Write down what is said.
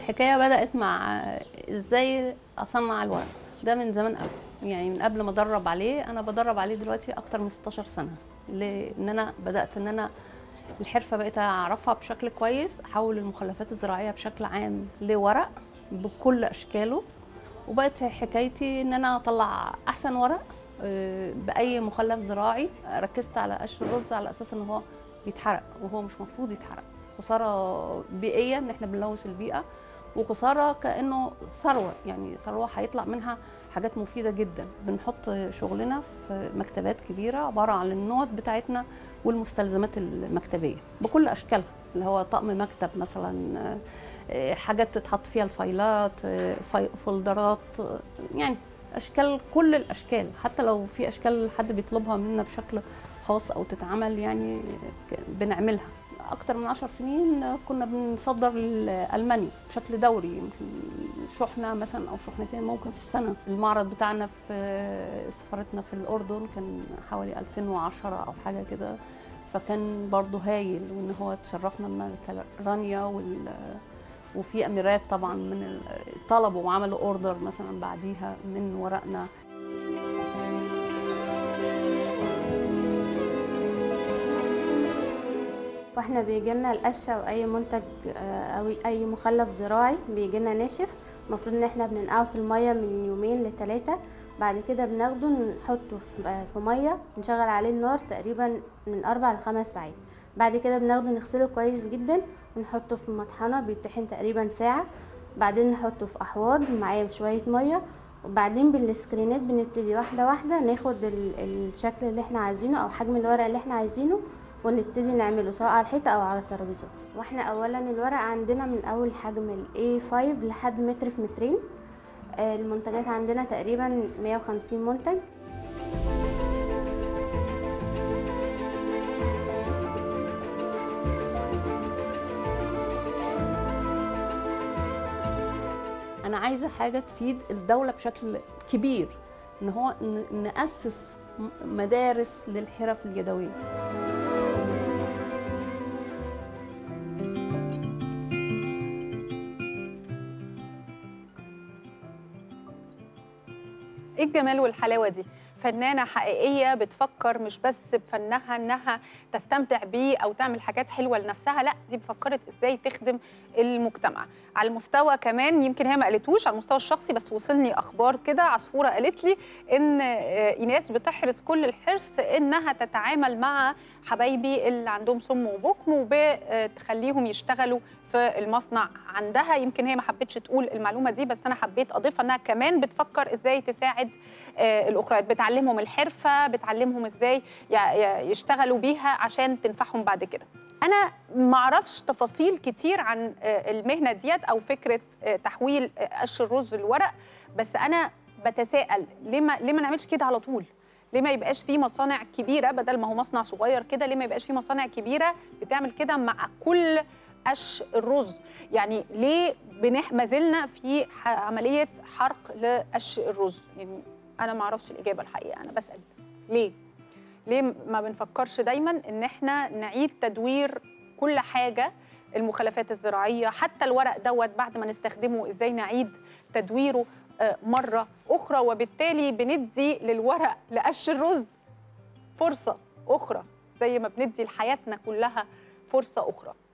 الحكايه بدات مع ازاي اصنع الورق ده من زمان قوي يعني من قبل ما ادرب عليه انا بدرب عليه دلوقتي اكتر من 16 سنه لان انا بدات ان انا الحرفه بقيت اعرفها بشكل كويس احول المخلفات الزراعيه بشكل عام لورق بكل اشكاله وبقت حكايتي ان انا اطلع احسن ورق آه، باي مخلف زراعي ركزت على قش الرز على اساس ان هو بيتحرق وهو مش مفروض يتحرق خساره بيئيه ان احنا بنلوث البيئه وخساره كانه ثروه يعني ثروه هيطلع منها حاجات مفيده جدا بنحط شغلنا في مكتبات كبيره عباره عن النوت بتاعتنا والمستلزمات المكتبيه بكل اشكالها اللي هو طقم مكتب مثلا آه، حاجات تتحط فيها الفايلات آه، فاي- فولدرات آه، يعني اشكال كل الاشكال حتى لو في اشكال حد بيطلبها منا بشكل خاص او تتعمل يعني ك- بنعملها اكتر من عشر سنين كنا بنصدر لالمانيا بشكل دوري يمكن شحنه مثلا او شحنتين ممكن في السنه المعرض بتاعنا في سفارتنا في الاردن كان حوالي 2010 او حاجه كده فكان برضه هايل وان هو تشرفنا الملكه رانيا وال وفي اميرات طبعا من ال- طلبوا وعملوا اوردر مثلا بعديها من ورقنا واحنا بيجي لنا القشه او اي منتج آه، او اي مخلف زراعي بيجي لنا ناشف المفروض ان احنا بننقعه في الميه من يومين لثلاثه بعد كده بناخده نحطه في آه، في ميه نشغل عليه النار تقريبا من اربع لخمس ساعات بعد كده بناخده نغسله كويس جدا ونحطه في مطحنه بيطحن تقريبا ساعه بعدين نحطه في احواض معاه شويه ميه وبعدين بالسكرينات بنبتدي واحده واحده ناخد ال- الشكل اللي احنا عايزينه او حجم الورق اللي احنا عايزينه ونبتدي نعمله سواء على الحيطه او على الترابيزات واحنا اولا الورق عندنا من اول حجم ال A5 لحد متر في مترين آه، المنتجات عندنا تقريبا 150 منتج انا عايزه حاجه تفيد الدوله بشكل كبير ان هو ن- ناسس م- مدارس للحرف اليدويه ايه الجمال والحلاوه دي فنانه حقيقيه بتفكر مش بس بفنها انها تستمتع بيه او تعمل حاجات حلوه لنفسها لا دي فكرت ازاي تخدم المجتمع على المستوى كمان يمكن هي ما قالتوش على المستوى الشخصي بس وصلني اخبار كده عصفوره قالت لي ان آه، ايناس بتحرص كل الحرص انها تتعامل مع حبايبي اللي عندهم سم وبكم وبتخليهم يشتغلوا في المصنع عندها يمكن هي ما حبتش تقول المعلومه دي بس انا حبيت اضيفها انها كمان بتفكر ازاي تساعد آه، الاخريات بتعلمهم الحرفه بتعلمهم ازاي ي- ي- يشتغلوا بيها عشان تنفعهم بعد كده انا ما اعرفش تفاصيل كتير عن آه، المهنه ديت او فكره آه، تحويل آه، قش الرز لورق بس انا بتساءل ليه ما ليه ما نعملش كده على طول ليه ما يبقاش في مصانع كبيره بدل ما هو مصنع صغير كده ليه ما يبقاش في مصانع كبيره بتعمل كده مع كل قش الرز يعني ليه بنح ما زلنا في ح- عمليه حرق لقش الرز يعني انا ما اعرفش الاجابه الحقيقه انا بسال ليه ليه ما بنفكرش دايما ان احنا نعيد تدوير كل حاجه المخلفات الزراعيه حتى الورق دوت بعد ما نستخدمه ازاي نعيد تدويره آه، مره اخرى وبالتالي بندي للورق لقش الرز فرصه اخرى زي ما بندي لحياتنا كلها فرصه اخرى